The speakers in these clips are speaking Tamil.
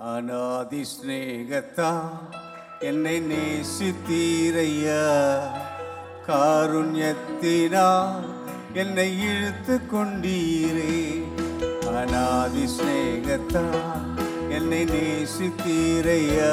அநாதி ஸ்நேகத்தா என்னை நேசித்தீரையா காருண்யத்தினால் என்னை இழுத்து கொண்டீரே அநாதி ஸ்நேகத்தா என்னை நேசித்தீரையா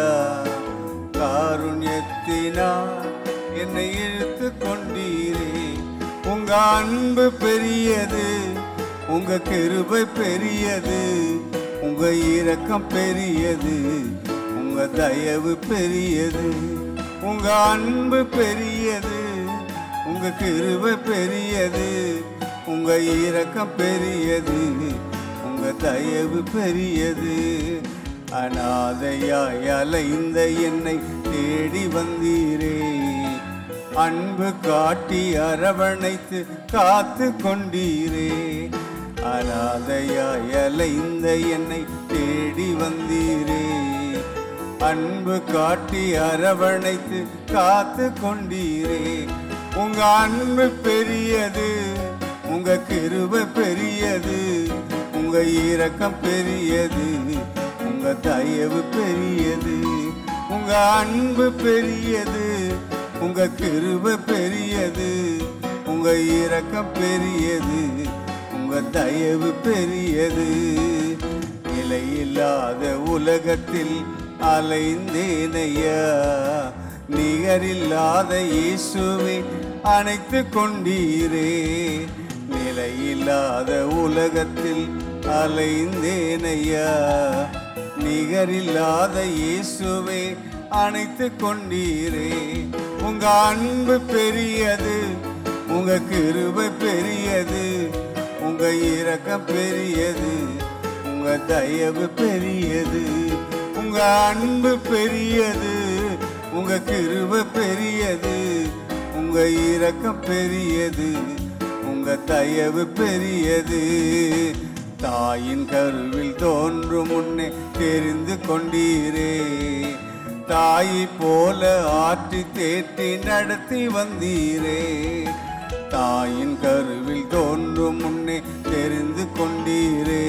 காருண்யத்தினால் என்னை இழுத்து கொண்டீரே உங்க அன்பு பெரியது உங்க கிருபை பெரியது உங்க இரக்கம் பெரியது உங்க தயவு பெரியது உங்க அன்பு பெரியது உங்க கிருபை பெரியது உங்க இரக்கம் பெரியது உங்க தயவு பெரியது அனாதையாய் அலைந்த என்னை தேடி வந்தீரே அன்பு காட்டி அரவணைத்து காத்து கொண்டீரே அனாதையாய் அலைந்த என்னை தேடி வந்தீரே அன்பு காட்டி அரவணைத்து காத்து கொண்டீரே உங்க அன்பு பெரியது உங்க கிருபை பெரியது உங்க இரக்கம் பெரியது உங்க தயவு பெரியது உங்க அன்பு பெரியது உங்க கிருபை பெரியது உங்க இரக்கம் பெரியது உங்க தயவு பெரியது நிலையில்லாத உலகத்தில் அலைந்தேனையா நிகரில்லாத இயேசுவை அணைத்து கொண்டீரே நிலையில்லாத உலகத்தில் அலைந்தேனையா நிகரில்லாத இயேசுவை அணைத்து கொண்டீரே உங்க அன்பு பெரியது உங்க கிருபை பெரியது உங்க இரக்கம் பெரியது உங்க தயவு பெரியது உங்க அன்பு பெரியது உங்க கிருபை பெரியது உங்க இரக்கம் பெரியது உங்க தயவு பெரியது தாயின் கருவில் தோன்றும் முன்னே தெரிந்து கொண்டீரே தாயை போல ஆற்றி தேற்றி நடத்தி வந்தீரே தாயின் கருவில் தோன்றும் முன்னே தெரிந்து கொண்டீரே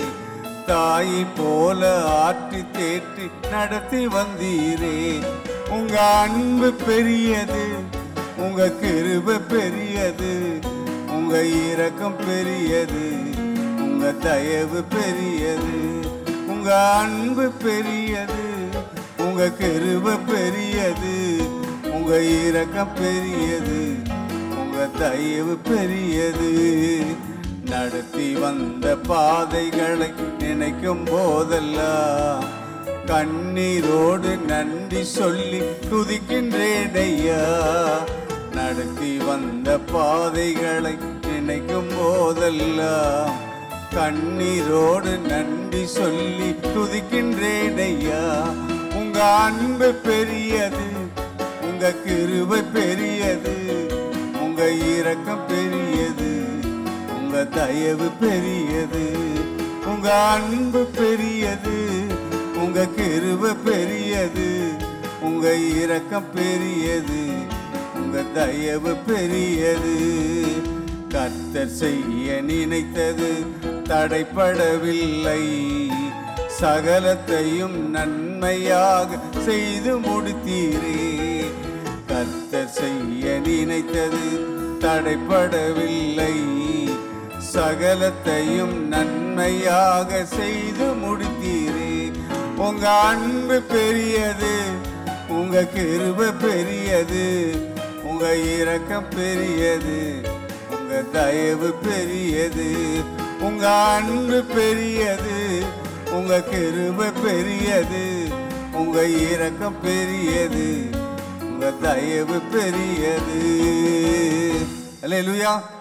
தாயை போல ஆற்றி தேற்றி நடத்தி வந்தீரே உங்க அன்பு பெரியது உங்க கிருபை பெரியது உங்க இரக்கம் பெரியது உங்க தயவு பெரியது உங்க அன்பு பெரியது உங்க கிருபை பெரியது உங்க இரக்கம் பெரியது உங்க தயவு பெரியது நடத்தி வந்த பாதைகளை நினைக்கும் போதெல்லாம் கண்ணீரோடு நன்றி சொல்லி துதிக்கின்றேன் ஐயா நடத்தி வந்த பாதைகளை நினைக்கும் போதெல்லாம் கண்ணீரோடு நன்றி சொல்லி துதிக்கின்றேன் ஐயா உங்க அன்பு பெரியது உங்க கிருபை பெரியது உங்க இரக்கம் பெரியது உங்க தயவு பெரியது உங்க அன்பு பெரியது உங்க கிருபை பெரியது உங்க இரக்கம் பெரியது உங்க தயவு பெரியது கர்த்தர் செய்ய நினைத்தது தடைப்படவில்லை சகலத்தையும் நன்மையாக செய்து முடித்தீரே கர்த்தர் செய்ய நினைத்தது தடைப்படவில்லை சகலத்தையும் நன்மையாக செய்து முடித்தீரே உங்க அன்பு பெரியது உங்க கிருபை பெரியது உங்க இரக்கம் பெரியது உங்க தயவு பெரியது உங்க அன்பு பெரியது உங்க கிருபை பெரியது உங்க இரக்கம் பெரியது உங்க தயவு பெரியது அல்லேலூயா